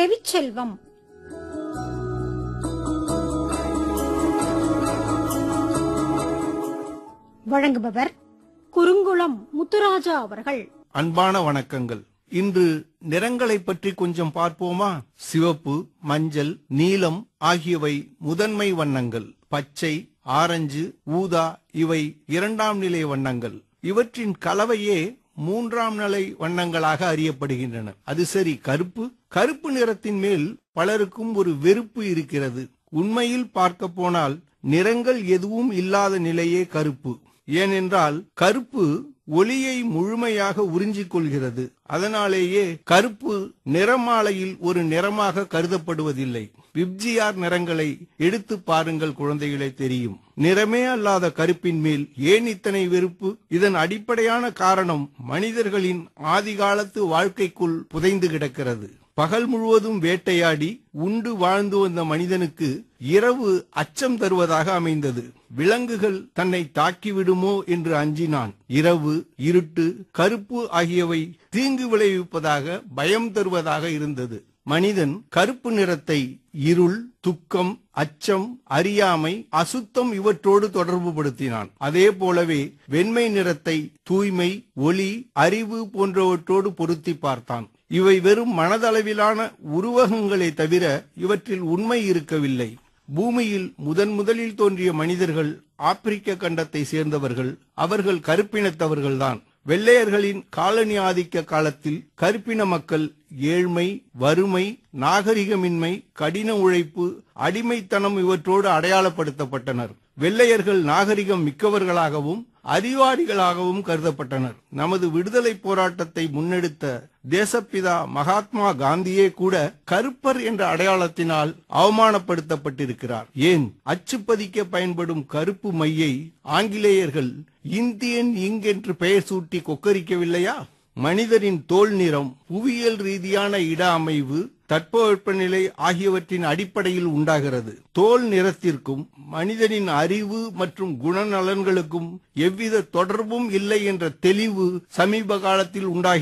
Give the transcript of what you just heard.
ரவிச்செல்வம் வழங்குபவர் குறுங்குளம் முத்துராஜா அவர்கள் அன்பான வணக்கங்கள் இன்று நிறங்களை பற்றி கொஞ்சம் பார்ப்போமா சிவப்பு மஞ்சள் நீலம் ஆகியவை முதன்மை வண்ணங்கள் பச்சை ஆரஞ்சு ஊதா இவை இரண்டாம் நிலை வண்ணங்கள் இவற்றின் கலவையே மூன்றாம் நிலை வண்ணங்களாக அறியப்படுகின்றன அது சரி கருப்பு கருப்பு நிறத்தின் மேல் பலருக்கும் ஒரு வெறுப்பு இருக்கிறது உண்மையில் பார்க்க போனால் நிறங்கள் எதுவும் இல்லாத நிலையே கருப்பு ஏனென்றால் கருப்பு ஒளியை முழுமையாக உறிஞ்சிக் கொள்கிறது அதனாலேயே கருப்பு நிறமாலையில் ஒரு நிறமாக கருதப்படுவதில்லை விப்ஜிஆர் நிறங்களை எடுத்து பாருங்கள் குழந்தைகளே தெரியும் நிறமே அல்லாத கருப்பின் மேல் ஏன் இத்தனை வெறுப்பு இதன் அடிப்படையான காரணம் மனிதர்களின் ஆதிகாலத்து வாழ்க்கைக்குள் புதைந்து கிடக்கிறது பகல் முழுவதும் வேட்டையாடி உண்டு வாழ்ந்து வந்த மனிதனுக்கு இரவு அச்சம் தருவதாக அமைந்தது விலங்குகள் தன்னை தாக்கிவிடுமோ என்று அஞ்சினான் இரவு இருட்டு கருப்பு ஆகியவை தீங்கு விளைவிப்பதாக பயம் தருவதாக இருந்தது மனிதன் கருப்பு நிறத்தை இருள் துக்கம் அச்சம் அறியாமை அசுத்தம் இவற்றோடு தொடர்பு படுத்தினான் அதே போலவே வெண்மை நிறத்தை தூய்மை ஒளி அறிவு போன்றவற்றோடு பொருத்தி பார்த்தான் இவை வெறும் மனதளவிலான உருவகங்களே தவிர இவற்றில் உண்மை இருக்கவில்லை பூமியில் முதன் முதலில் தோன்றிய மனிதர்கள் ஆப்பிரிக்க கண்டத்தை சேர்ந்தவர்கள் அவர்கள் கருப்பினத்தவர்கள்தான் வெள்ளையர்களின் காலனி ஆதிக்க காலத்தில் கருப்பின மக்கள் ஏழ்மை வறுமை நாகரிகமின்மை கடின உழைப்பு அடிமைத்தனம் இவற்றோடு அடையாளப்படுத்தப்பட்டனர் வெள்ளையர்கள் நாகரிகம் மிக்கவர்களாகவும் அறிவாளிகளாகவும் கருதப்பட்டனர் நமது விடுதலை போராட்டத்தை முன்னெடுத்த தேசப்பிதா மகாத்மா காந்தியே கூட கருப்பர் என்ற அடையாளத்தினால் அவமானப்படுத்தப்பட்டிருக்கிறார் ஏன் அச்சுப்பதிக்க பயன்படும் கருப்பு மையை ஆங்கிலேயர்கள் இந்தியன் இங் என்று பெயர் சூட்டி கொக்கரிக்கவில்லையா மனிதரின் தோல் நிறம் புவியியல் ரீதியான இட அமைவு தட்பவெப்பநிலை ஆகியவற்றின் அடிப்படையில் உண்டாகிறது தோல் நிறத்திற்கும் மனிதனின் அறிவு மற்றும் குணநலன்களுக்கும் எவ்வித தொடர்பும் இல்லை என்ற தெளிவு சமீப காலத்தில் உண்டாகி